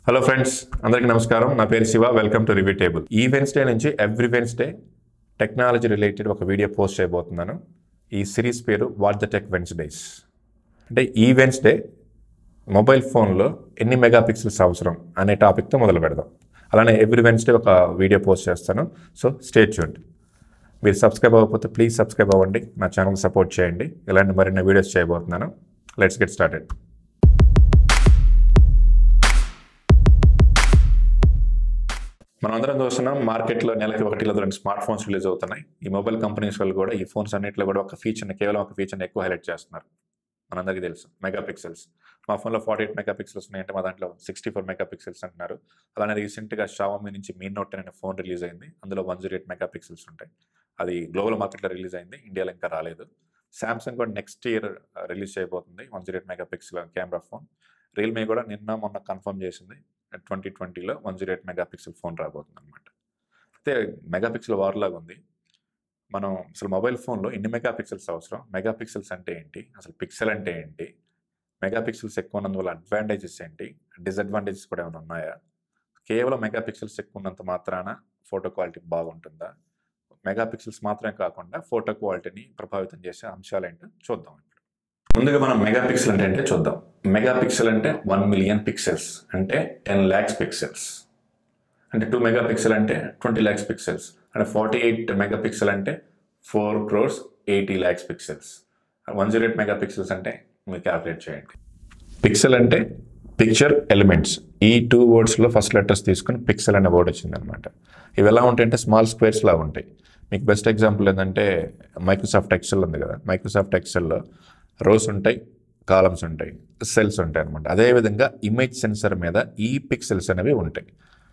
hello friends అందరికీ నమస్కారం నా పేరు Shiva welcome to review table ఈ వెన్స్డే నుంచి ఎవ్రీ వెన్స్డే టెక్నాలజీ రిలేటెడ్ ఒక వీడియో పోస్ట్ చేయబోతున్నాను ఈ సిరీస్ పేరు వాట్ ద టెక్ వెన్స్డేస్ అంటే ఈ వెన్స్డే మొబైల్ ఫోన్లో ఎన్ని మెగా పిక్సెల్స్ అవసరం అనే టాపిక్తో మొదలు పెడదాం అలానే ఎవ్రీ వెన్స్డే ఒక వీడియో పోస్ట్ చేస్తాను సో స్టే ట్యూన్డ్ మీరు సబ్స్క్రైబ్ అవ్వకపోతే ప్లీజ్ సబ్స్క్రైబ్ అవ్వండి నా ఛానల్ సపోర్ట్ చేయండి ఇలాంటి మరిన్ని వీడియోస్ చేయబోతున్నాను లెట్స్ గెట్ స్టార్టెడ్ మనం అందరం చూస్తున్నాం మార్కెట్లో నెలకి ఒకటి లేదా రెండు స్మార్ట్ ఫోన్స్ రిలీజ్ అవుతున్నాయి ఈ మొబైల్ కంపెనీస్ వాళ్ళు కూడా ఈ ఫోన్స్ అన్నింటిలో కూడా ఒక ఫీచర్ని కేవలం ఒక ఫీచర్ని ఎక్కువ హైలైట్ చేస్తున్నారు మనందరికీ తెలుసు మెగా పిక్సెల్స్ మా ఫోన్లో ఫార్టీ ఎయిట్ మెగా పిక్సెల్స్ ఉన్నాయంటే మా దాంట్లో సిక్స్టీ ఫోర్ మెగా పిక్సెల్స్ అంటున్నారు అలానే రీసెంట్గా షావమి నుంచి మీ నోట్ అనే ఫోన్ రిలీజ్ అయింది అందులో one zero eight mega pixels ఉంటాయి అది గ్లోబల్ మార్కెట్లో రిలీజ్ అయింది ఇండియాలో ఇంకా రాలేదు శాంసంగ్ కూడా నెక్స్ట్ ఇయర్ రిలీజ్ చేయబోతుంది one zero eight mega pixel camera phone Realme కూడా నిన్న మొన్న కన్ఫర్మ్ చేసింది ట్వంటీ ట్వంటీలో one zero eight mega pixel phone రాబోతుంది అనమాట అయితే మెగా పిక్సెల్ వార్ లాగా ఉంది మనం అసలు మొబైల్ ఫోన్లో ఎన్ని మెగా పిక్సెల్స్ అవసరం మెగా పిక్సెల్స్ అంటే ఏంటి అసలు పిక్సెల్ అంటే ఏంటి మెగా పిక్సెల్స్ ఎక్కువ ఉన్నందువల్ల అడ్వాంటేజెస్ ఏంటి డిసడ్వాంటేజెస్ కూడా ఏమైనా ఉన్నాయా కేవలం మెగా పిక్సెల్స్ ఎక్కువ ఉన్నంత మాత్రాన ఫోటో క్వాలిటీ బాగుంటుందా మెగా పిక్సెల్స్ మాత్రమే కాకుండా ఫోటో క్వాలిటీని ప్రభావితం చేసే అంశాలు ఏంటో చూద్దాం ఇప్పుడు ముందుగా మనం మెగా పిక్సెల్ అంటే ఏంటో చూద్దాం మెగా పిక్సెల్ అంటే వన్ మిలియన్ పిక్సెల్స్ అంటే టెన్ ల్యాక్స్ పిక్సెల్స్ అంటే టూ మెగా పిక్సెల్ అంటే ట్వంటీ ల్యాక్స్ పిక్సెల్స్ అంటే ఫార్టీ ఎయిట్ మెగా పిక్సెల్ అంటే four crores eighty lakhs pixels one zero eight mega pixels అంటే మీరు క్యాల్కులేట్ చేయండి పిక్సెల్ అంటే పిక్చర్ ఎలిమెంట్స్ ఈ టూ వర్డ్స్లో ఫస్ట్ లెటర్స్ తీసుకుని పిక్సెల్ అనే వర్డ్ వచ్చింది అనమాట ఇవి ఎలా ఉంటాయంటే స్మాల్ స్క్వేర్స్ లా ఉంటాయి మీకు బెస్ట్ ఎగ్జాంపుల్ ఏంటంటే మైక్రోసాఫ్ట్ ఎక్సెల్ ఉంది కదా మైక్రోసాఫ్ట్ ఎక్సెల్లో రోస్ ఉంటాయి కాలమ్స్ ఉంటాయి సెల్స్ ఉంటాయి అనమాట అదేవిధంగా ఇమేజ్ సెన్సర్ మీద ఈ పిక్సెల్స్ అనేవి ఉంటాయి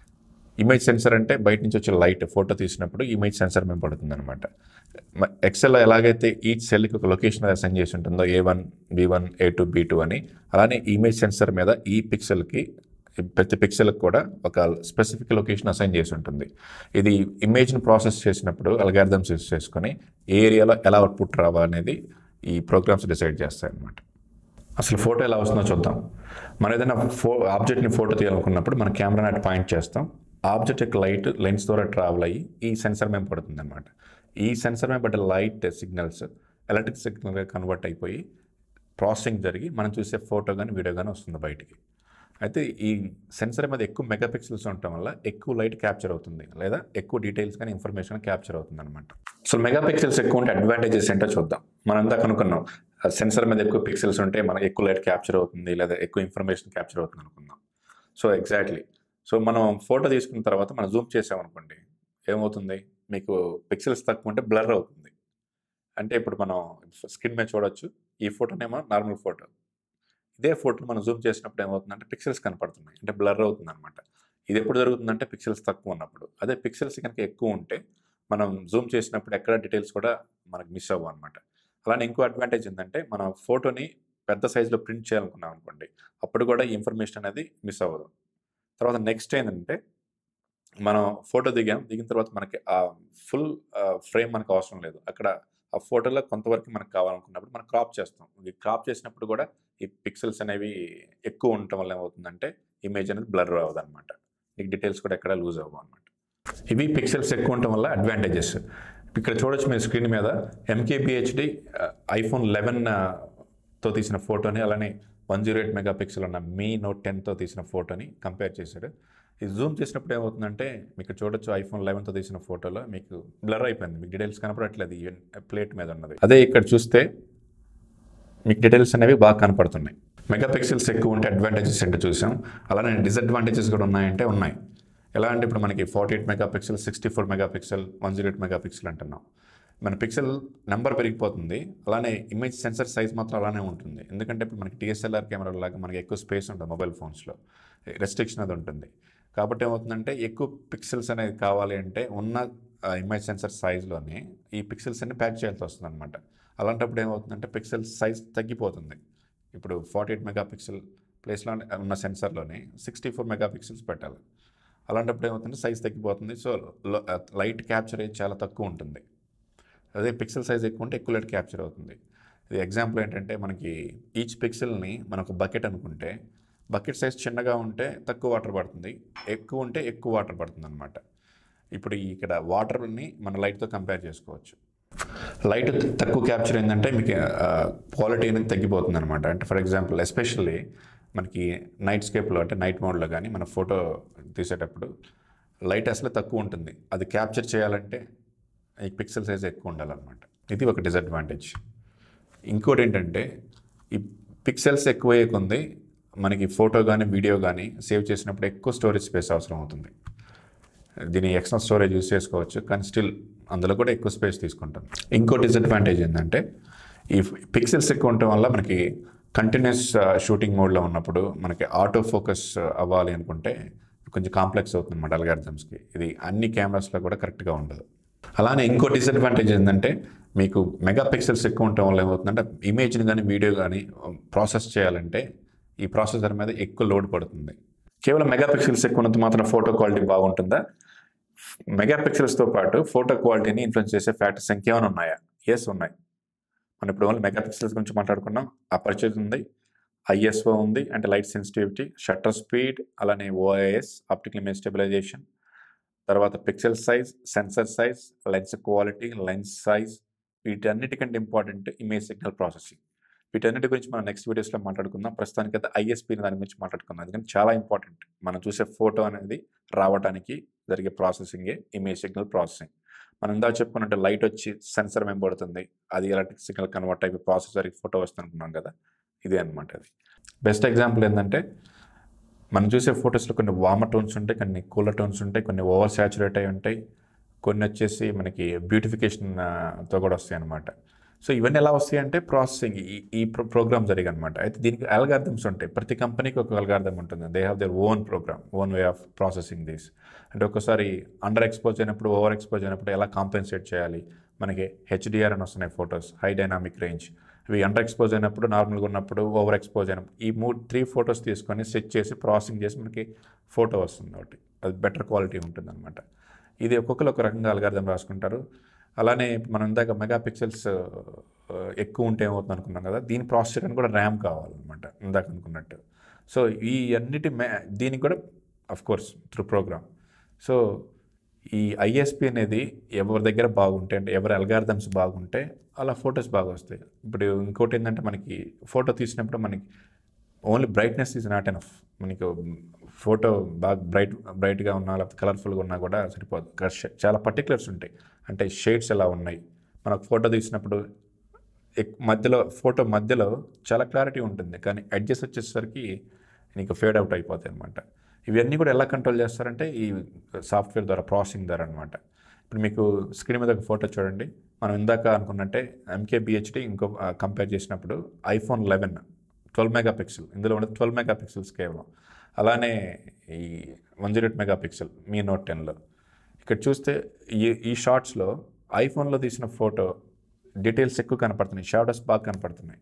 ఇమేజ్ సెన్సర్ అంటే బయట నుంచి వచ్చే లైట్ ఫోటో తీసినప్పుడు ఇమేజ్ సెన్సర్ మీద పడుతుంది అనమాట ఎక్సెల్లో ఎలాగైతే ఈచ్ సెల్కి ఒక లొకేషన్ అసైన్ చేసి ఉంటుందో A one B one A two B two అని అలానే ఇమేజ్ సెన్సర్ మీద ఈ పిక్సెల్కి ప్రతి పిక్సెల్కి కూడా ఒక స్పెసిఫిక్ లొకేషన్ అసైన్ చేసి ఉంటుంది ఇది ఇమేజ్ని ప్రాసెస్ చేసినప్పుడు అల్గారిథమ్స్ యూస్ చేసుకొని ఏ ఏరియాలో ఎలా అవుట్పుట్ రావాలనేది ఈ ప్రోగ్రామ్స్ డిసైడ్ చేస్తాయి అన్నమాట అసలు ఫోటో ఎలా వస్తుందో చూద్దాం మనం ఏదైనా ఫో ఆబ్జెక్ట్ని ఫోటో తీయాలనుకున్నప్పుడు మన కెమెరా అటు పాయింట్ చేస్తాం ఆబ్జెక్ట్ యొక్క లైట్ లెన్స్ ద్వారా ట్రావెల్ అయ్యి ఈ సెన్సర్ మీద పడుతుంది అనమాట ఈ సెన్సర్ మీద పడ్డ లైట్ సిగ్నల్స్ ఎలక్ట్రిక్ సిగ్నల్గా కన్వర్ట్ అయిపోయి ప్రాసెసింగ్ జరిగి మనం చూసే ఫోటో కానీ వీడియో కానీ వస్తుంది బయటికి అయితే ఈ సెన్సర్ మీద ఎక్కువ మెగా పిక్సెల్స్ ఉండటం వల్ల ఎక్కువ లైట్ క్యాప్చర్ అవుతుంది లేదా ఎక్కువ డీటెయిల్స్ కానీ ఇన్ఫర్మేషన్ క్యాప్చర్ అవుతుంది అనమాట సో మెగా పిక్సెల్స్ ఎక్కువ ఉంటే అడ్వాంటేజెస్ ఏంటో చూద్దాం మనం ఎంత కనుక్కున్నాం సెన్సర్ మీద ఎక్కువ పిక్సెల్స్ ఉంటే మనకి ఎక్కువ లైట్ క్యాప్చర్ అవుతుంది లేదా ఎక్కువ ఇన్ఫర్మేషన్ క్యాప్చర్ అవుతుంది అనుకుందాం సో ఎగ్జాక్ట్లీ సో మనం ఫోటో తీసుకున్న తర్వాత మనం జూమ్ చేసామనుకోండి ఏమవుతుంది మీకు పిక్సెల్స్ తక్కువ ఉంటే బ్లర్ అవుతుంది అంటే ఇప్పుడు మనం స్క్రీన్ మీద చూడొచ్చు ఈ ఫోటోనేమో నార్మల్ ఫోటో ఇదే ఫోటోని మనం జూమ్ చేసినప్పుడు ఏమవుతుందంటే పిక్సెల్స్ కనపడుతున్నాయి అంటే బ్లర్ అవుతుంది అనమాట ఇది ఎప్పుడు జరుగుతుందంటే పిక్సెల్స్ తక్కువ ఉన్నప్పుడు అదే పిక్సెల్స్ కనుక ఎక్కువ ఉంటే మనం జూమ్ చేసినప్పుడు ఎక్కడ డీటెయిల్స్ కూడా మనకు మిస్ అవ్వం అనమాట అలానే ఇంకో అడ్వాంటేజ్ ఏంటంటే మన ఫోటోని పెద్ద సైజులో ప్రింట్ చేయాలనుకున్నాం అనుకోండి అప్పుడు కూడా ఈ ఇన్ఫర్మేషన్ అనేది మిస్ అవ్వదు తర్వాత నెక్స్ట్ ఏంటంటే మనం ఫోటో దిగాం దిగిన తర్వాత మనకి ఆ ఫుల్ ఫ్రేమ్ మనకు అవసరం లేదు అక్కడ ఆ ఫోటోలో కొంతవరకు మనకు కావాలనుకున్నప్పుడు మనం క్రాప్ చేస్తాం ఈ క్రాప్ చేసినప్పుడు కూడా ఈ పిక్సెల్స్ అనేవి ఎక్కువ ఉండటం వల్ల ఏమవుతుందంటే ఇమేజ్ అనేది బ్లర్ అవ్వదు అనమాట నీకు డీటెయిల్స్ కూడా ఎక్కడ లూజ్ అవ్వవు అనమాట ఇవి పిక్సెల్స్ ఎక్కువ ఉండటం వల్ల అడ్వాంటేజెస్ ఇక్కడ చూడొచ్చు మీరు స్క్రీన్ మీద ఎంకేబిహెచ్డి ఐఫోన్ లెవెన్ తో తీసిన ఫోటోని అలానే one zero eight mega pixel ఉన్న మీ నోట్ టెన్తో తీసిన ఫోటోని కంపేర్ చేశాడు ఇది జూమ్ చేసినప్పుడు ఏమవుతుందంటే మీకు చూడొచ్చు ఐఫోన్ లెవెన్తో తీసిన ఫోటోలో మీకు బ్లర్ అయిపోయింది మీకు డీటెయిల్స్ కనపడట్లేదు ఈ ప్లేట్ మీద ఉన్నది అదే ఇక్కడ చూస్తే మీకు డీటెయిల్స్ అనేవి బాగా కనపడుతున్నాయి మెగా పిక్సెల్స్ ఎక్కువ ఉంటే అడ్వాంటేజెస్ ఏంటో చూసాం అలానే డిసడ్వాంటేజెస్ కూడా ఉన్నాయంటే ఉన్నాయి ఎలా అంటే ఇప్పుడు మనకి forty eight mega pixel sixty four mega pixel one zero eight mega pixel అంటున్నాం మన పిక్సెల్ నెంబర్ పెరిగిపోతుంది అలానే ఇమేజ్ సెన్సర్ సైజ్ మాత్రం అలానే ఉంటుంది ఎందుకంటే ఇప్పుడు మనకి డిఎస్ఎల్ఆర్ కెమెరా లాగా మనకి ఎక్కువ స్పేస్ ఉంటుంది మొబైల్ ఫోన్స్లో రెస్ట్రిక్షన్ అది ఉంటుంది కాబట్టి ఏమవుతుందంటే ఎక్కువ పిక్సెల్స్ అనేది కావాలి అంటే ఉన్న ఇమేజ్ సెన్సర్ సైజ్లోనే ఈ పిక్సెల్స్ అన్ని ప్యాక్ చేయాల్సి వస్తుంది అనమాట అలాంటప్పుడు ఏమవుతుందంటే పిక్సెల్ సైజ్ తగ్గిపోతుంది ఇప్పుడు ఫార్టీ ఎయిట్ మెగా పిక్సెల్ ప్లేస్లో ఉన్న సెన్సర్లోనే సిక్స్టీ ఫోర్ మెగా పిక్సెల్స్ పెట్టాలి అలాంటప్పుడు ఏమవుతుంది సైజ్ తగ్గిపోతుంది సో లైట్ క్యాప్చర్ అయ్యి చాలా తక్కువ ఉంటుంది అదే పిక్సెల్ సైజ్ ఎక్కువ ఉంటే ఎక్కువ లైట్ క్యాప్చర్ అవుతుంది ఇది ఎగ్జాంపుల్ ఏంటంటే మనకి ఈచ్ పిక్సెల్ని మనం ఒక బకెట్ అనుకుంటే బకెట్ సైజ్ చిన్నగా ఉంటే తక్కువ వాటర్ పడుతుంది ఎక్కువ ఉంటే ఎక్కువ వాటర్ పడుతుంది అనమాట ఇప్పుడు ఇక్కడ వాటర్ని మన లైట్తో కంపేర్ చేసుకోవచ్చు లైట్ తక్కువ క్యాప్చర్ ఏంటంటే మీకు క్వాలిటీ అనేది తగ్గిపోతుంది అనమాట అంటే ఫర్ ఎగ్జాంపుల్ ఎస్పెషల్లీ మనకి నైట్ స్కేప్లో అంటే నైట్ మోడ్లో కానీ మన ఫోటో తీసేటప్పుడు లైట్ అసలు తక్కువ ఉంటుంది అది క్యాప్చర్ చేయాలంటే ఈ పిక్సెల్ సైజ్ ఎక్కువ ఉండాలన్నమాట ఇది ఒక డిసడ్వాంటేజ్ ఇంకోటి ఏంటంటే ఈ పిక్సెల్స్ ఎక్కువయ్యే కొంది మనకి ఫోటో కానీ వీడియో కానీ సేవ్ చేసినప్పుడు ఎక్కువ స్టోరేజ్ స్పేస్ అవసరం అవుతుంది దీని ఎక్స్టర్నల్ స్టోరేజ్ యూస్ చేసుకోవచ్చు కానీ స్టిల్ అందులో కూడా ఎక్కువ స్పేస్ తీసుకుంటాం ఇంకో డిసడ్వాంటేజ్ ఏంటంటే ఈ పిక్సెల్స్ ఎక్కువ ఉండటం వల్ల మనకి కంటిన్యూస్ షూటింగ్ మోడ్లో ఉన్నప్పుడు మనకి ఆటో ఫోకస్ అవ్వాలి అనుకుంటే కొంచెం కాంప్లెక్స్ అవుతుంది అన్నమాట అల్గారిథమ్స్కి ఇది అన్ని కెమెరాస్లో కూడా కరెక్ట్గా ఉండదు అలానే ఇంకో డిసడ్వాంటేజ్ ఏంటంటే మీకు మెగా పిక్సెల్స్ ఎక్కువ ఉండటం వల్ల ఏమవుతుందంటే ఇమేజ్ని కానీ వీడియో కానీ ప్రాసెస్ చేయాలంటే ఈ ప్రాసెసర్ మీద ఎక్కువ లోడ్ పడుతుంది కేవలం మెగా పిక్సెల్స్ ఎక్కువ ఉన్నంత మాత్రం ఫోటో క్వాలిటీ బాగుంటుందా మెగా పిక్సెల్స్తో పాటు ఫోటో క్వాలిటీని ఇన్ఫ్లుయెన్స్ చేసే ఫ్యాక్టర్స్ ఇంకేమైనా ఉన్నాయా ఎస్ ఉన్నాయి మనం ఇప్పుడు ఓన్లీ మెగా పిక్సెల్స్ గురించి మాట్లాడుకున్నాం అపర్చేజ్ ఉంది ఐఎస్ఓ ఉంది అంటే లైట్ సెన్సిటివిటీ షట్టర్ స్పీడ్ అలానే ఓఐఎస్ ఆప్టికల్ ఇమేజ్ స్టెబిలైజేషన్ తర్వాత pixel size sensor size lens quality lens size వీటన్నిటికంటే ఇంపార్టెంట్ ఇమేజ్ సిగ్నల్ ప్రాసెసింగ్ వీటన్నిటి గురించి మనం నెక్స్ట్ వీడియోస్లో మాట్లాడుకుందాం ప్రస్తుతానికి అయితే ఐఎస్పీ దాని గురించి మాట్లాడుకుందాం ఎందుకంటే చాలా ఇంపార్టెంట్ మనం చూసే ఫోటో అనేది రావడానికి జరిగే ప్రాసెసింగే ఇమేజ్ సిగ్నల్ ప్రాసెసింగ్ మనం ఇందా చెప్పుకున్నట్టు లైట్ వచ్చి సెన్సర్ వెంబడుతుంది అది ఎలక్ట్రిక్ సిగ్నల్ కన్వర్ట్ అయిపోయి ప్రాసెసర్కి ఫోటో వస్తుంది అనుకున్నాం కదా ఇదే అనమాట అది బెస్ట్ ఎగ్జాంపుల్ ఏంటంటే మనం చూసే ఫొటోస్లో కొన్ని వామ టోన్స్ ఉంటాయి కొన్ని కూలర్ టోన్స్ ఉంటాయి కొన్ని ఓవర్ సాచురేట్ అయి ఉంటాయి కొన్ని వచ్చేసి మనకి బ్యూటిఫికేషన్తో కూడా వస్తాయి అనమాట సో ఇవన్నీ ఎలా వస్తాయి అంటే ప్రాసెసింగ్ ఈ ఈ ప్రోగ్రామ్ జరిగి అనమాట అయితే దీనికి అల్గార్థమ్స్ ఉంటాయి ప్రతి కంపెనీకి ఒక అల్గార్థం ఉంటుంది they have their own program own way of processing this అంటే ఒకసారి అండర్ ఎక్స్పోజ్ అయినప్పుడు ఓవర్ ఎక్స్పోజ్ అయినప్పుడు ఎలా కాంపెన్సేట్ చేయాలి మనకి హెచ్డిఆర్ అని వస్తున్నాయి ఫొటోస్ హై డైనామిక్ రేంజ్ ఇవి అండర్ ఎక్స్పోజ్ అయినప్పుడు నార్మల్గా ఉన్నప్పుడు ఓవర్ ఎక్స్పోజ్ అయినప్పుడు ఈ మూడు త్రీ ఫొటోస్ తీసుకొని సెట్ చేసి ప్రాసెసింగ్ చేసి మనకి ఫోటో వస్తుంది ఒకటి అది బెటర్ క్వాలిటీ ఉంటుంది అనమాట ఇది ఒక్కొక్కరు ఒక రకంగా అల్గార్థం రాసుకుంటారు అలానే మనం ఇందాక మెగా పిక్సెల్స్ ఎక్కువ ఉంటే ఏమవుతుంది అనుకున్నాం కదా దీని ప్రాసెస్ చేయడానికి కూడా ర్యామ్ కావాలన్నమాట ఇందాక అనుకున్నట్టు సో ఈ అన్నిటి మే దీనికి కూడా of course through program so ఈ ఐఎస్పి అనేది ఎవరి దగ్గర బాగుంటే అంటే ఎవరి అల్గార్థమ్స్ బాగుంటే అలా ఫొటోస్ బాగా వస్తాయి ఇప్పుడు ఇంకోటి ఏంటంటే మనకి ఫోటో తీసినప్పుడు మనకి only brightness is not enough మనకి ఫోటో బాగా బ్రైట్ బ్రైట్గా ఉన్నా లేకపోతే కలర్ఫుల్గా ఉన్నా కూడా సరిపోదు ఇక్కడ షే- చాలా పర్టికులర్స్ ఉంటాయి అంటే షేడ్స్ ఎలా ఉన్నాయి మనకు ఫోటో తీసినప్పుడు ఎక్- మధ్యలో ఫోటో మధ్యలో చాలా క్లారిటీ ఉంటుంది కానీ అడ్జస్ట్ వచ్చేసరికి నీకు ఫేడ్ అవుట్ అయిపోతాయి అనమాట ఇవన్నీ కూడా ఎలా కంట్రోల్ చేస్తారంటే ఈ సాఫ్ట్వేర్ ద్వారా ప్రాసెసింగ్ ద్వారా అనమాట ఇప్పుడు మీకు స్క్రీన్ మీద ఒక ఫోటో చూడండి మనం ఇందాక అనుకున్నట్టే ఎంకే బిహెచ్డి ఇంకో కంపేర్ చేసినప్పుడు iPhone eleven twelve mega pixel ఇందులో ఉన్నది ట్వెల్వ్ మెగా పిక్సెల్స్ కేవలం అలానే ఈ one zero eight mega pixel Mi note టెన్లో ఇక్కడ చూస్తే ఈ ఈ షార్ట్స్లో ఐఫోన్లో తీసిన ఫోటో డీటెయిల్స్ ఎక్కువ కనపడుతున్నాయి షాడోస్ బాగా కనపడుతున్నాయి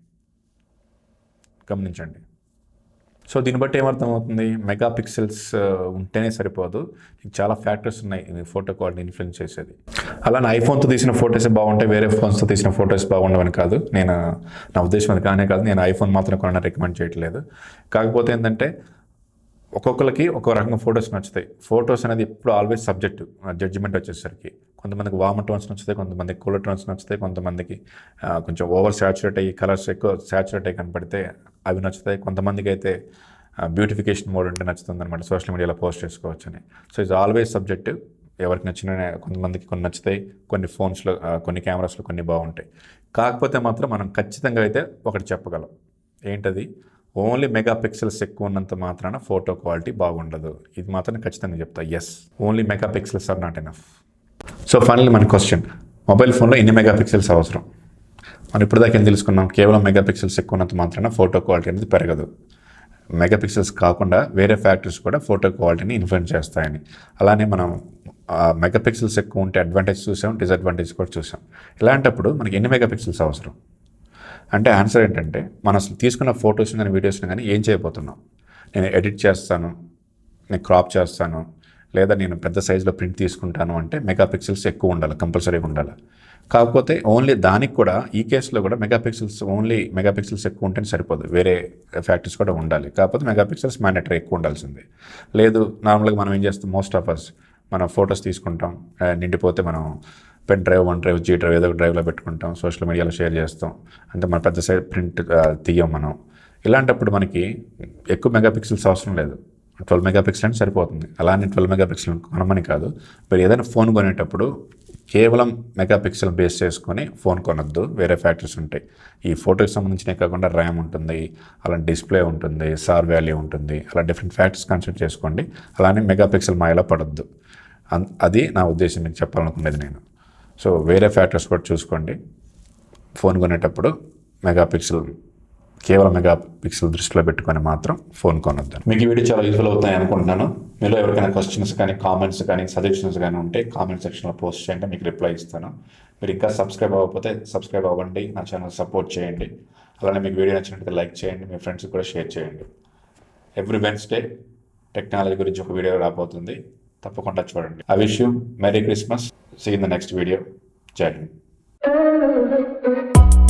గమనించండి సో దీన్ని బట్టి ఏమర్థమవుతుంది మెగా పిక్సెల్స్ ఉంటేనే సరిపోదు ఇంక చాలా ఫ్యాక్టర్స్ ఉన్నాయి ఇది ఫోటో క్వాలిటీ ఇన్ఫ్లుయెన్స్ చేసేది అలానే ఐఫోన్తో తీసిన ఫొటోస్ బాగుంటాయి వేరే ఫోన్స్తో తీసిన ఫొటోస్ బాగుండవని కాదు నేను నా ఉద్దేశం అది కానే కాదు నేను ఐఫోన్ మాత్రం కొనని రికమెండ్ చేయట్లేదు కాకపోతే ఏంటంటే ఒక్కొక్కరికి ఒక్కో రకంగా ఫొటోస్ నచ్చుతాయి ఫొటోస్ అనేది ఎప్పుడు ఆల్వేస్ సబ్జెక్ట్ జడ్జిమెంట్ వచ్చేసరికి కొంతమందికి వామ టోన్స్ నచ్చుతాయి కొంతమందికి కూలర్ టోన్స్ నచ్చుతాయి కొంతమందికి ఆ, కొంచెం ఓవర్ సాచురేట్ అయ్యి కలర్స్ ఎక్కువ సాచురేట్ అయ్యి కనపడితే అవి నచ్చుతాయి కొంతమందికి అయితే బ్యూటిఫికేషన్ మోడ్ ఉంటే నచ్చుతుంది అనమాట సోషల్ మీడియాలో పోస్ట్ చేసుకోవచ్చు అని సో ఇట్స్ ఆల్వేస్ సబ్జెక్ట్ ఎవరికి నచ్చిన కొంతమందికి కొన్ని నచ్చుతాయి కొన్ని ఫోన్స్లో ఆ, కొన్ని కెమెరాస్లో కొన్ని బాగుంటాయి కాకపోతే మాత్రం మనం ఖచ్చితంగా అయితే ఒకటి చెప్పగలం ఏంటది ఓన్లీ మెగా పిక్సెల్స్ ఎక్కువ ఉన్నంత మాత్రాన ఫోటో క్వాలిటీ బాగుండదు ఇది మాత్రం ఖచ్చితంగా చెప్తా yes only mega pixels are not enough so finally మన క్వశ్చన్ మొబైల్ ఫోన్లో ఎన్ని మెగా పిక్సెల్స్ అవసరం మనం ఇప్పుడు దాకా ఏం తెలుసుకున్నాం కేవలం మెగా పిక్సెల్స్ ఎక్కువ ఉన్నంత మాత్రాన ఫోటో క్వాలిటీ అనేది పెరగదు మెగా పిక్సెల్స్ కాకుండా వేరే ఫ్యాక్టర్స్ కూడా ఫోటో క్వాలిటీని ఇన్ఫ్లుయెన్స్ చేస్తాయని అలానే మనం మెగా పిక్సెల్స్ ఎక్కువ ఉంటే అడ్వాంటేజ్ చూసాం డిసడ్వాంటేజ్ కూడా చూసాం ఇలాంటప్పుడు మనకి ఎన్ని మెగా పిక్సెల్స్ అవసరం అంటే ఆన్సర్ ఏంటంటే మనం అసలు తీసుకున్న ఫొటోస్ని కానీ వీడియోస్ని కానీ ఏం చేయబోతున్నాం నేను ఎడిట్ చేస్తాను నేను క్రాప్ చేస్తాను లేదా నేను పెద్ద సైజులో ప్రింట్ తీసుకుంటాను అంటే మెగాపిక్సెల్స్ ఎక్కువ ఉండాలి కంపల్సరీగా ఉండాలి కాకపోతే ఓన్లీ దానికి కూడా ఈ కేసులో కూడా మెగాపిక్సెల్స్ ఓన్లీ మెగాపిక్సెల్స్ ఎక్కువ ఉంటేనే సరిపోదు వేరే ఫ్యాక్టరీస్ కూడా ఉండాలి కాకపోతే మెగాపిక్సెల్స్ మ్యాండటరీ ఎక్కువ ఉండాల్సిందే లేదు నార్మల్గా మనం ఏం చేస్తాం మోస్ట్ ఆఫ్ అస్ మనం ఫొటోస్ తీసుకుంటాం ఆ, నిండిపోతే మనం pen drive one drive G drive ఏదో ఒక డ్రైవ్లో పెట్టుకుంటాం సోషల్ మీడియాలో షేర్ చేస్తాం అంటే మన పెద్ద సైజ్ ప్రింట్ తీయం మనం ఇలాంటప్పుడు మనకి ఎక్కువ మెగాపిక్సెల్స్ అవసరం లేదు ట్వెల్వ్ మెగాపిక్సెల్ అంటే సరిపోతుంది అలానే ట్వెల్వ్ మెగాపిక్సెల్ కొనమని కాదు మీరు ఏదైనా ఫోన్ కొనేటప్పుడు కేవలం మెగాపిక్సెల్ బేస్ చేసుకొని ఫోన్ కొనొద్దు వేరే ఫ్యాక్టరీస్ ఉంటాయి ఈ ఫోటోకి సంబంధించినవి కాకుండా ర్యామ్ ఉంటుంది అలాంటి డిస్ప్లే ఉంటుంది సార్ వాల్యూ ఉంటుంది అలా డిఫరెంట్ ఫ్యాక్టర్స్ కన్సిడర్ చేసుకోండి అలానే మెగాపిక్సెల్ మాయలో పడొద్దు అన్- అది నా ఉద్దేశం మీకు చెప్పాలనుకునేది నేను సో వేరే ఫ్యాక్టర్స్ కూడా చూసుకోండి ఫోన్ కొనేటప్పుడు మెగాపిక్సెల్ కేవలం మెగా పిక్సెల్ దృష్టిలో పెట్టుకొని మాత్రం ఫోన్ కొనొద్దు మీకు ఈ వీడియో చాలా యూస్ఫుల్ అవుతాయి అనుకుంటున్నాను మీలో ఎవరికైనా క్వశ్చన్స్ కానీ కామెంట్స్ కానీ సజెషన్స్ కానీ ఉంటే కామెంట్ సెక్షన్లో పోస్ట్ చేయండి మీకు రిప్లై ఇస్తాను మీరు ఇంకా సబ్స్క్రైబ్ అవ్వకపోతే సబ్స్క్రైబ్ అవ్వండి నా ఛానల్ సపోర్ట్ చేయండి అలానే మీకు వీడియో నచ్చినట్లయితే లైక్ చేయండి మీ ఫ్రెండ్స్కి కూడా షేర్ చేయండి ఎవ్రీ వెన్స్డే టెక్నాలజీ గురించి ఒక వీడియో రాబోతుంది తప్పకుండా చూడండి I wish you merry Christmas see in the next video Jai Hind